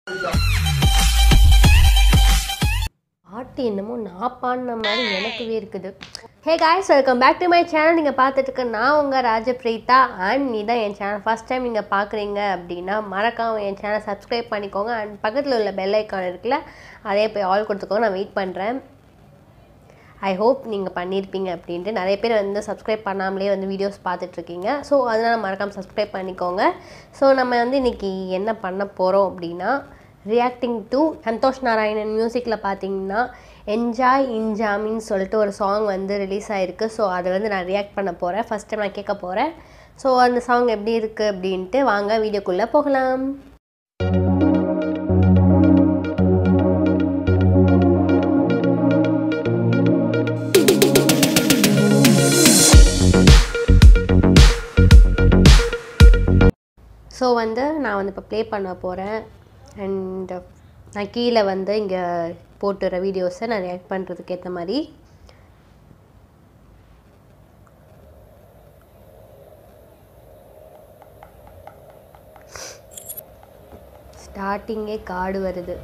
பாட்டு என்னமோ நான் பாடின மாதிரி எனக்குவே இருக்குது hey guys welcome back to my channel நீங்கள் பார்த்துட்டு இருக்க நான் உங்கள் ராஜப்ரீதா அண்ட் நீ தான் என் சேனல் ஃபஸ்ட் டைம் நீங்கள் பார்க்குறீங்க அப்படின்னா மறக்காம என் சேனல் சப்ஸ்கிரைப் பண்ணிக்கோங்க அண்ட் பக்கத்தில் உள்ள பெல் ஐக்கான் இருக்குல்ல அதே போய் ஆல் கொடுத்துக்கோங்க நான் வெயிட் பண்ணுறேன் ஐ ஹோப் நீங்கள் பண்ணியிருப்பீங்க அப்படின்ட்டு நிறைய பேர் வந்து சப்ஸ்கிரைப் பண்ணாமலே வந்து வீடியோஸ் பார்த்துட்ருக்கீங்க ஸோ அதனால் மறக்காமல் சப்ஸ்கிரைப் பண்ணிக்கோங்க ஸோ நம்ம வந்து இன்றைக்கி என்ன பண்ண போகிறோம் அப்படின்னா ரியாக்டிங் டு சந்தோஷ் நாராயணன் மியூசிக்கில் பார்த்தீங்கன்னா என்ஜாய் இன்ஜாமின்னு சொல்லிட்டு ஒரு சாங் வந்து ரிலீஸ் ஆகிருக்கு ஸோ அதை வந்து நான் ரியாக்ட் பண்ண போகிறேன் ஃபஸ்ட் டைம் நான் கேட்க போகிறேன் ஸோ அந்த சாங் எப்படி இருக்குது அப்படின்ட்டு வாங்க வீடியோக்குள்ளே போகலாம் ஸோ வந்து நான் வந்து இப்போ ப்ளே பண்ண போகிறேன் அண்ட் நான் கீழே வந்து இங்கே போட்டுற வீடியோஸை நான் ரியாக்ட் பண்ணுறதுக்கு ஏற்ற மாதிரி ஸ்டார்டிங்கே காடு வருது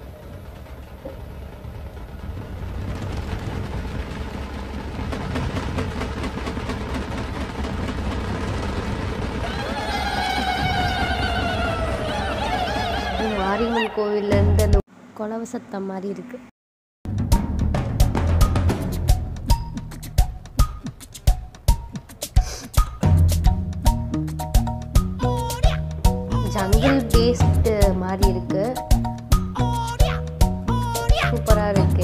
மாரியம்மன் கோவில்லேருந்து அந்த குலவ சத்தம் மாதிரி இருக்கு ஜங்கிள் பேஸ்டு மாதிரி இருக்கு சூப்பராக இருக்கு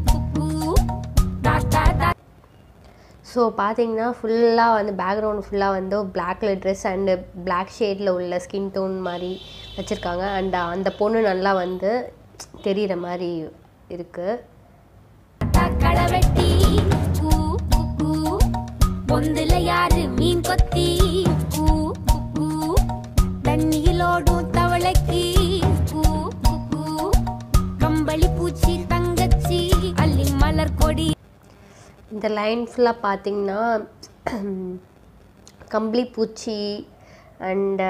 ஸோ பார்த்தீங்கன்னா ஃபுல்லாக வந்து பேக்ரவுண்ட் ஃபுல்லாக வந்து black colour dress and black ஷேடில் உள்ள ஸ்கின் டோன் மாதிரி வச்சுருக்காங்க அண்ட் அந்த பொண்ணு நல்லா வந்து தெரிகிற மாதிரி இருக்குது களவெட்டி கூ கூ, கூ. பொந்துல யாரு மீன் கொத்தி கூ கூ, கூ. தண்ணியிலோடும் தவளைக்கு கூ கூ, கூ. கம்பளி பூச்சி தங்கச்சி அள்ளி மலர் கொடி இந்த லைன் ஃபுல்லாக பார்த்தீங்கன்னா கம்பளி பூச்சி அண்ட்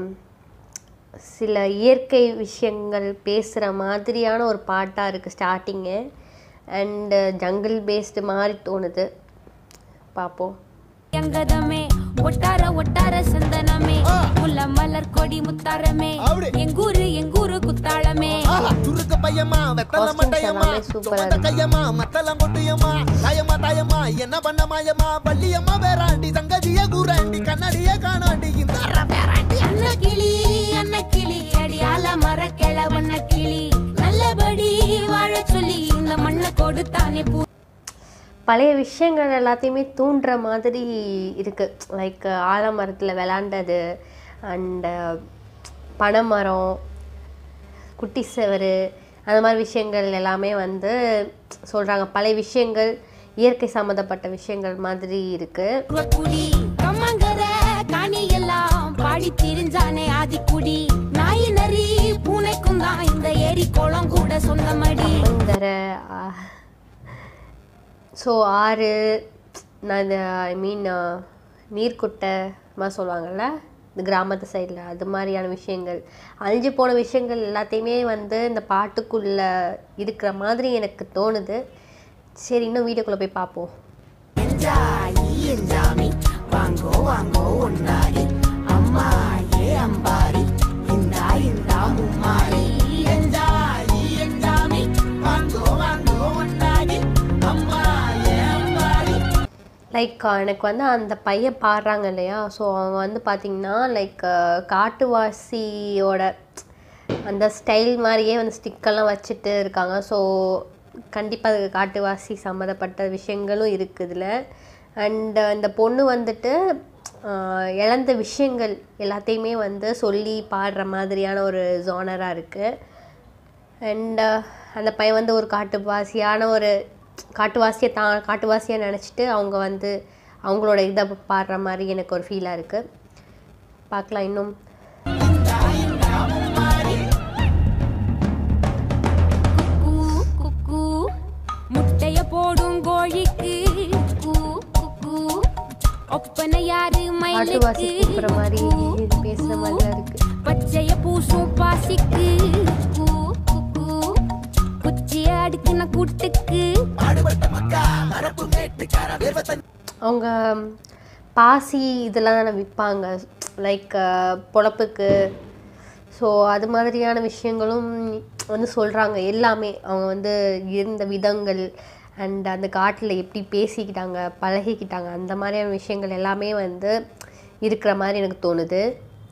சில இயற்கை விஷயங்கள் பேசுகிற மாதிரியான ஒரு பாட்டாக இருக்குது ஸ்டார்டிங்கு அண்டு ஜங்கிள் பேஸ்டு மாதிரி தோணுது பார்ப்போம் எங்கதமே ஒட்டார ஒட்டார சந்தனமே முல்ல மலர் கொடி முத்தாரமே எங்கூரு எங்கூரு குத்தாளமே சுருக்கு பையமா வெத்தல Costumes மட்டையம்மா எல்லாமே சூப்பரா சுமந்த இருக்கு. கையம்மா மத்தலம் கொட்டியம்மா தாயம்மா தாயம்மா என்ன பண்ண மாயம்மா வள்ளியம்மா வேறாண்டி சங்கதிய கூறாண்டி கண்ணாடிய காணாண்டி இந்த அன்ன கிளி அன்ன கிளி அடியால மர கிழவண்ண கிளி நல்லபடி வாழ சொல்லி இந்த மண்ணை கொடுத்தானே பூ பழைய விஷயங்கள் எல்லாத்தையுமே தூண்டுற மாதிரி இருக்குது லைக் ஆலமரத்தில் விளாண்டது அண்டு பனைமரம் குட்டி செவரு அந்த மாதிரி விஷயங்கள் எல்லாமே வந்து சொல்கிறாங்க பழைய விஷயங்கள் இயற்கை சம்மந்தப்பட்ட விஷயங்கள் மாதிரி இருக்குது குடி கம்மங்கர காணி எல்லாம் பாடி திரிஞ்சானே ஆதிக்குடி நாய் நரி பூனைக்கும் தான் இந்த ஏரி குளம் கூட சொந்தமடி மந்தர ஸோ ஆறு நான் இந்த ஐ மீன் நீர்க்குட்டை மாதிரி சொல்லுவாங்கள்ல இந்த கிராமத்து சைடில் அது மாதிரியான விஷயங்கள் அழிஞ்சு போன விஷயங்கள் எல்லாத்தையுமே வந்து இந்த பாட்டுக்குள்ளே இருக்கிற மாதிரி எனக்கு தோணுது சரி இன்னும் வீடியோக்குள்ளே போய் பார்ப்போம் என்ஜாய் என்ஜாமி வாங்கோ வாங்கோ ஒன்னாரி அம்மா ஏ அம்பாரி இந்தா இந்தா மும்மாரி என்ஜாய் என்ஜாமி வாங்கோ வாங்கோ ஒன்னாரி அம்மா ஏ அம்பாரி லைக் எனக்கு வந்து அந்த பையன் பாடுறாங்க இல்லையா ஸோ அவங்க வந்து பார்த்திங்கன்னா லைக் காட்டுவாசியோட அந்த ஸ்டைல் மாதிரியே வந்து ஸ்டிக்கெல்லாம் வச்சுட்டு இருக்காங்க ஸோ கண்டிப்பாக அது காட்டுவாசி சம்மந்தப்பட்ட விஷயங்களும் இருக்குது இதில் அண்ட் அந்த பொண்ணு வந்துட்டு ஆஹ், இழந்த விஷயங்கள் எல்லாத்தையுமே வந்து சொல்லி பாடுற மாதிரியான ஒரு ஜானராக இருக்குது அண்ட் அந்த பையன் வந்து ஒரு காட்டுவாசியான ஒரு காட்டுவாசியை தான் காட்டுவாசியாக நினச்சிட்டு அவங்க வந்து அவங்களோட இதை பாடுற மாதிரி எனக்கு ஒரு ஃபீலாக இருக்குது பார்க்கலாம் இன்னும் கூ குக்கு முட்டைய போடும் கோழிக்கு கூ குக்கு ஒப்பனை யாரு காட்டுவாசி மயிலுக்கு கூப்பிட்ற மாதிரி கூ, இது பேசுகிற மாதிரிலாம் இருக்குது பச்சைய பூசும் பாசிக்கு கூ உன்னை கூட்டுக்கு அவங்க பாசி இதெல்லாம் தானே விற்பாங்க லைக் பொழப்புக்கு ஸோ அது மாதிரியான விஷயங்களும் வந்து சொல்கிறாங்க எல்லாமே அவங்க வந்து இருந்த விதங்கள் அண்ட் அந்த காட்டில் எப்படி பேசிக்கிட்டாங்க பழகிக்கிட்டாங்க அந்த மாதிரியான விஷயங்கள் எல்லாமே வந்து இருக்கிற மாதிரி எனக்கு தோணுது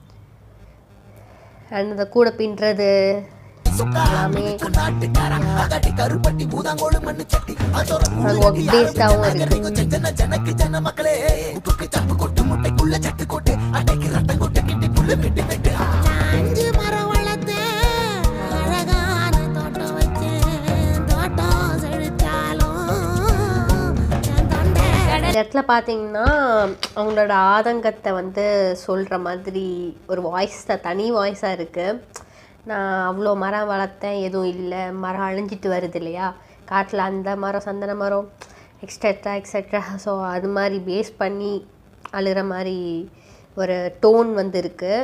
அண்ட் அந்த கூட பின்னுறது எல்லாமே ஒர்க் பேஸ்டாகவும் இருக்குது அஞ்சு மரம் வளர்த்தேன் அழகான தோட்டம் வச்சேன் தோட்டம் செழித்தாலும் என் தொண்டை இந்த இடத்துல பார்த்தீங்கன்னா அவங்களோட ஆதங்கத்தை வந்து சொல்கிற மாதிரி ஒரு வாய்ஸ் தான் தனி வாய்ஸாக இருக்குது நான் அவ்வளோ மரம் வளர்த்தேன் எதுவும் இல்லை மரம் அழிஞ்சிட்டு வருது இல்லையா காட்டில் அந்த மரம் சந்தன மரம் எக்ஸட்ரா எக்ஸட்ரா ஸோ அது மாதிரி பேஸ் பண்ணி அழுகிற மாதிரி ஒரு டோன் வந்து இருக்குது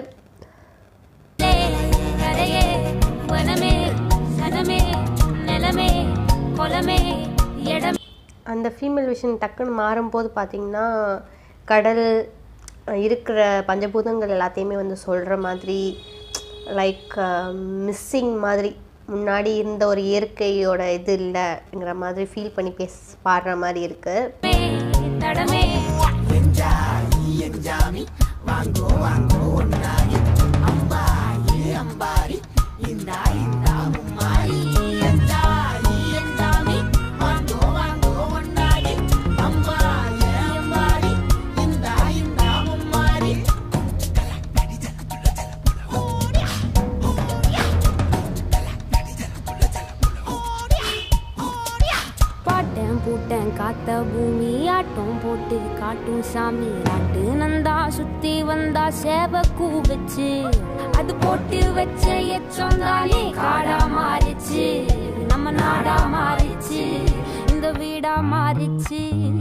கரையே வனமே சனமே நிலமே குலமே இடம் அந்த ஃபீமேல் விஷன் டக்குன்னு மாறும்போது பார்த்தீங்கன்னா கடல் அஹ், இருக்கிற பஞ்சபூதங்கள் எல்லாத்தையுமே வந்து சொல்கிற மாதிரி லைக் மிஸ்ஸிங் மாதிரி முன்னாடி இருந்த ஒரு இயற்கையோட இது இல்லைங்கிற மாதிரி ஃபீல் பண்ணி பேச பாடுற மாதிரி இருக்குது தடமே பாட்டேன் பூட்டேன் காத்த பூமி ஆட்டம் போட்டு காட்டும் சாமி நாட்டு நந்தா சுத்தி வந்தா சேவ கூ வச்சு அது போட்டு வச்ச எச்சம் தானே காடா மாறிச்சு நம்ம நாடா மாறிச்சு இந்த வீடா மாறிச்சு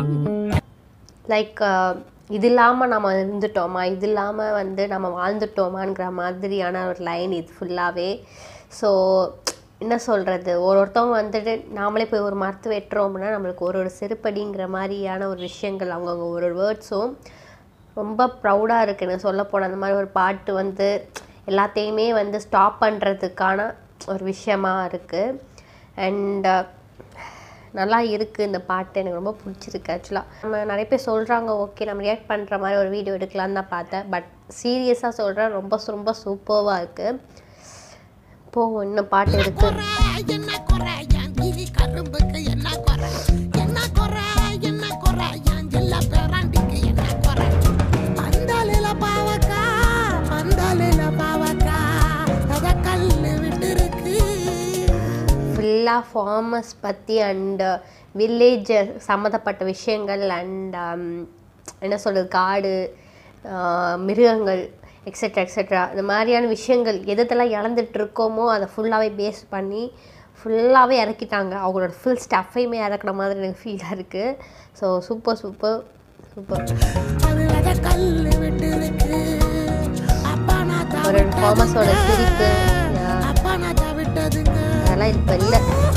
லைக் இது இல்லாமல் நம்ம இருந்துட்டோமா இது இல்லாமல் வந்து நம்ம வாழ்ந்துட்டோமாங்கிற மாதிரியான ஒரு லைன் இது ஃபுல்லாகவே ஸோ என்ன சொல்கிறது ஒரு ஒருத்தவங்க வந்துட்டு நாமளே போய் ஒரு மரத்து வெட்டுறோம் அப்படின்னா நம்மளுக்கு ஒரு ஒரு செருப்படிங்கிற மாதிரியான ஒரு விஷயங்கள் அவங்கவுங்க ஒரு ஒரு வேர்ட்ஸும் ரொம்ப ப்ரௌடாக இருக்குது எனக்கு சொல்ல போனால் அந்த மாதிரி ஒரு பாட்டு வந்து எல்லாத்தையுமே வந்து ஸ்டாப் பண்ணுறதுக்கான ஒரு விஷயமா இருக்குது அண்ட் நல்லா இருக்குது இந்த பாட்டு எனக்கு ரொம்ப பிடிச்சிருக்கு ஆக்சுவலாக நம்ம நிறைய பேர் சொல்கிறாங்க ஓகே நம்ம ரியாக்ட் பண்ணுற மாதிரி ஒரு வீடியோ எடுக்கலான்னு தான் பார்த்தேன் பட் சீரியஸாக சொல்கிறேன் ரொம்ப ரொம்ப சூப்பர்வாக இருக்குது போகும் இன்னும் பாட்டு இருக்குது என்ன குறை என் கிளி கரும்புக்கு என்ன குறை என்ன குறை என்ன குறை என் ஜில்ல பேராண்டிக்கு என்ன குறை பந்தலில பாவக்கா பந்தலில பாவக்கா அத கல்லு விட்டு இருக்கு ஃபுல்லாக ஃபார்மர்ஸ் பற்றி அண்டு வில்லேஜ் சம்மந்தப்பட்ட விஷயங்கள் அண்ட் என்ன சொல்கிறது காடு ஆஹ் மிருகங்கள் எக்ஸெட்ரா எக்ஸெட்ரா இந்த மாதிரியான விஷயங்கள் எதெல்லாம் இழந்துட்டு இருக்கோமோ அதை ஃபுல்லாகவே பேஸ் பண்ணி ஃபுல்லாகவே இறக்கிட்டாங்க அவங்களோட ஃபுல் ஸ்டஃப்பையுமே இறக்குன மாதிரி எனக்கு ஃபீலாக இருக்குது ஸோ சூப்பர் சூப்பர் சூப்பர் அது அத கல்லு விட்டு இருக்கு அப்பா நான் ஒரு ஃபார்மஸோட சிரிப்பு yeah, அப்பா நான் தவிட்டதுங்க அதெல்லாம் இப்போ இல்லை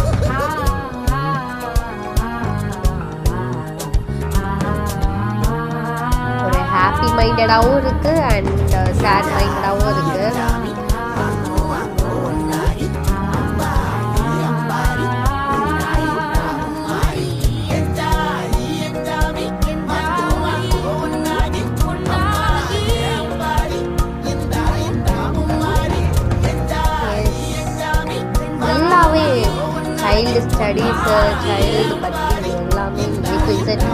ஒரு ஹாப்பி மைண்டடாகவும் இருக்குது அண்ட் சேட் மைண்டடாகவும் இருக்குது எல்லாமே சைல்டு ஸ்டடீஸு சைல்டு பற்றி எல்லாமே ஏ டு இசட்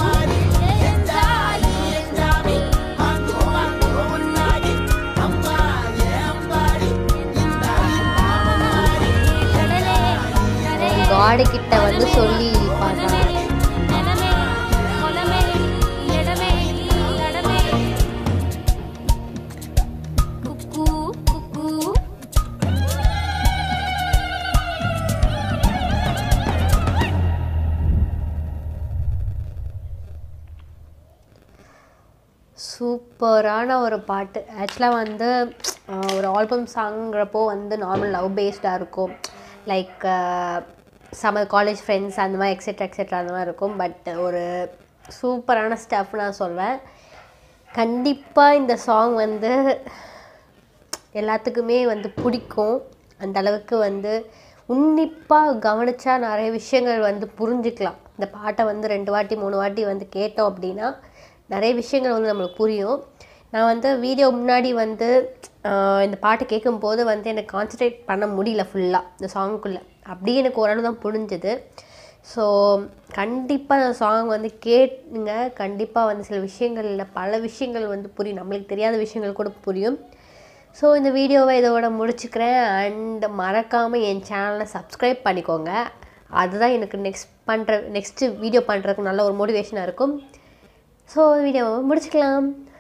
காடு கிட்ட வந்து சொல்லி பார்த்தாங்க குக்கு குக்கு சூப்பரான ஒரு பாட்டு ஆக்சுவலாக வந்து ஆஹ், ஒரு ஆல்பம் சாங்கிறப்போ வந்து நார்மல் லவ் பேஸ்டாக இருக்கும் லைக் சம காலேஜ் ஃப்ரெண்ட்ஸ் அந்த மாதிரி எக்ஸெட்ரா எக்ஸெட்ரா அந்த மாதிரி இருக்கும் பட் ஒரு சூப்பரான ஸ்டஃப் நான் சொல்வேன் கண்டிப்பாக இந்த சாங் வந்து எல்லாத்துக்குமே வந்து பிடிக்கும் அந்த அளவுக்கு வந்து உன்னிப்பாக கவனிச்சா நிறைய விஷயங்கள் வந்து புரிஞ்சுக்கலாம் இந்த பாட்டை வந்து ரெண்டு வாட்டி மூணு வாட்டி வந்து கேட்டோம் அப்படின்னா நிறைய விஷயங்கள் வந்து நம்மளுக்கு புரியும் நான் வந்து வீடியோ முன்னாடி வந்து ஆஹ், இந்த பாட்டு கேட்கும்போது வந்து எனக்கு கான்சன்ட்ரேட் பண்ண முடியல ஃபுல்லாக இந்த சாங்குக்குள்ளே அப்படியே எனக்கு ஓரளவு தான் புரிஞ்சுது ஸோ கண்டிப்பாக அந்த சாங் வந்து கேட்டுங்க கண்டிப்பாக வந்து சில விஷயங்கள்ல பல விஷயங்கள் வந்து புரியும் நம்மளுக்கு தெரியாத விஷயங்கள் கூட புரியும் ஸோ இந்த வீடியோவை இதோட முடிச்சுக்கிறேன் அண்ட் மறக்காமல் என் சேனலை சப்ஸ்கிரைப் பண்ணிக்கோங்க அதுதான் எனக்கு நெக்ஸ்ட் பண்ணுற நெக்ஸ்ட்டு வீடியோ பண்ணுறதுக்கு நல்ல ஒரு மோட்டிவேஷனாக இருக்கும் ஸோ வீடியோவை முடிச்சுக்கலாம்